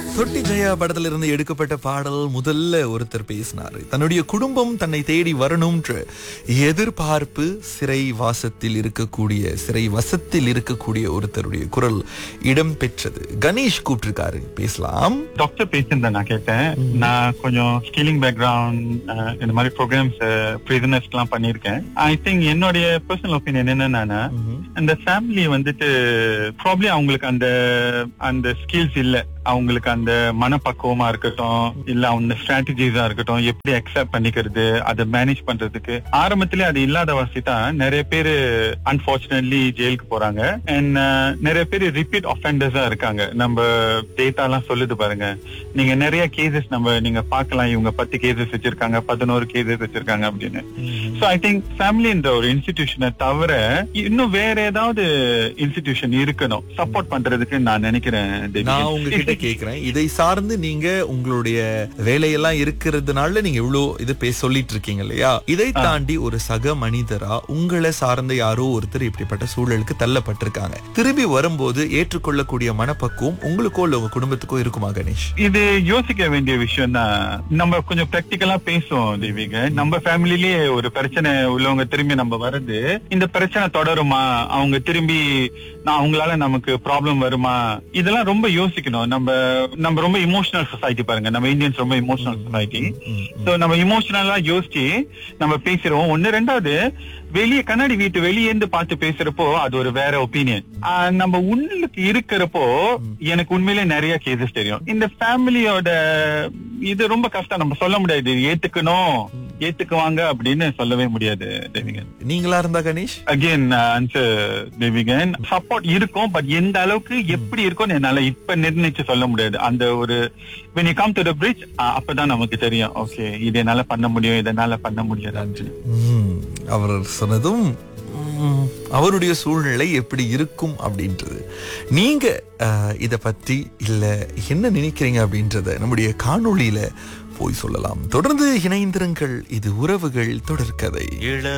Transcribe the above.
தொட்டி ஜெயா படத்துல இருந்து எடுக்கப்பட்ட பாடல் முதல்ல ஒருத்தர் பேசினாரு தன்னுடைய குடும்பம் தன்னை தேடி வரணும்ன்ற எதிர்பார்ப்பு சிறை வாசத்தில் இருக்கக்கூடிய சிறை வசத்தில் இருக்கக்கூடிய ஒருத்தருடைய குரல் இடம் பெற்றது கணேஷ் கூப்பிட்டிருக்காரு பேசலாம் டாக்டர் பேசியிருந்தேன் நான் கேட்டேன் நான் கொஞ்சம் ஸ்கில்லிங் பேக்ரவுண்ட் இந்த மாதிரி ப்ரோக்ராம்ஸ் பிரிசனர்ஸ் எல்லாம் பண்ணியிருக்கேன் ஐ திங்க் என்னுடைய பர்சனல் ஒப்பீனியன் என்னன்னா அந்த ஃபேமிலி வந்துட்டு ப்ராப்ளம் அவங்களுக்கு அந்த அந்த ஸ்கில்ஸ் இல்ல அவங்களுக்கு அந்த மனப்பக்குவமா இருக்கட்டும் இல்ல அவங்க ஸ்ட்ராட்டஜிஸா இருக்கட்டும் எப்படி அக்செப்ட் பண்ணிக்கிறது அதை மேனேஜ் பண்றதுக்கு ஆரம்பத்திலே அது இல்லாத வாசி தான் நிறைய பேர் அன்பார்ச்சுனேட்லி ஜெயிலுக்கு போறாங்க அண்ட் நிறைய பேர் ரிப்பீட் ஆஃபெண்டர்ஸா இருக்காங்க நம்ம டேட்டா எல்லாம் சொல்லுது பாருங்க நீங்க நிறைய கேசஸ் நம்ம நீங்க பார்க்கலாம் இவங்க பத்து கேசஸ் வச்சிருக்காங்க பதினோரு கேசஸ் வச்சிருக்காங்க அப்படின்னு சோ ஐ திங்க் ஃபேமிலின்ற ஒரு இன்ஸ்டிடியூஷனை தவிர இன்னும் வேற ஏதாவது இன்ஸ்டிடியூஷன் இருக்கணும் சப்போர்ட் பண்றதுக்கு நான் நினைக்கிறேன் தேவி. நான் உங்ககிட்ட கேக்குறேன் இதை சார்ந்து நீங்க உங்களுடைய வேலையெல்லாம் இருக்கிறதுனால நீங்க இவ்வளவு இது பே சொல்லிட்டு இருக்கீங்க இல்லையா இதை தாண்டி ஒரு சக மனிதரா உங்களை சார்ந்த யாரோ ஒருத்தர் இப்படிப்பட்ட சூழலுக்கு தள்ளப்பட்டிருக்காங்க திரும்பி வரும்போது ஏற்றுக்கொள்ளக்கூடிய மனப்பக்குவம் உங்களுக்கோ இல்ல உங்க குடும்பத்துக்கோ இருக்குமா கணேஷ் இது யோசிக்க வேண்டிய விஷயம் தான் நம்ம கொஞ்சம் பிராக்டிக்கலா பேசுவோம் தேவிக நம்ம ஃபேமிலிலேயே ஒரு பிரச்சனை உள்ளவங்க திரும்பி நம்ம வர்றது இந்த பிரச்சனை தொடருமா அவங்க திரும்பி நான் அவங்களால நமக்கு ப்ராப்ளம் வருமா இதெல்லாம் ரொம்ப யோசிக்கணும் நம்ம நம்ம ரொம்ப இமோஷனல் சொசைட்டி பாருங்க நம்ம இந்தியன்ஸ் ரொம்ப இமோஷனல் சொசைட்டி சோ நம்ம இமோஷனலா யோசிச்சு நம்ம பேசுறோம் ஒண்ணு ரெண்டாவது வெளியே கண்ணாடி வீட்டு வெளியே இருந்து பார்த்து பேசுறப்போ அது ஒரு வேற ஒப்பீனியன் நம்ம உள்ளுக்கு இருக்கிறப்போ எனக்கு உண்மையிலே நிறைய கேசஸ் தெரியும் இந்த ஃபேமிலியோட இது ரொம்ப கஷ்டம் நம்ம சொல்ல முடியாது இது ஏத்துக்கணும் ஏத்துக்குவாங்க அப்படின்னு சொல்லவே முடியாது தேவிகன் நீங்களா இருந்தா Ganesh again answer Devigan support இருக்கும் பட் எந்த அளவுக்கு எப்படி இருக்கும்னு என்னால இப்ப நிர்ணயிச்சு சொல்ல முடியாது அந்த ஒரு when you come to the bridge அஹ், அப்பதான் நமக்கு தெரியும் ஓகே இது என்னால பண்ண முடியும் இதனால பண்ண முடியாது ம், அவர் சொன்னதும் ம், அவருடைய சூழ்நிலை எப்படி இருக்கும் அப்படின்றது நீங்க அஹ், இத பத்தி இல்ல என்ன நினைக்கிறீங்க அப்படின்றத நம்முடைய காணொளியில போய் சொல்லலாம் தொடர்ந்து இணைந்திருங்கள் இது உறவுகள் தொடர்கதை இள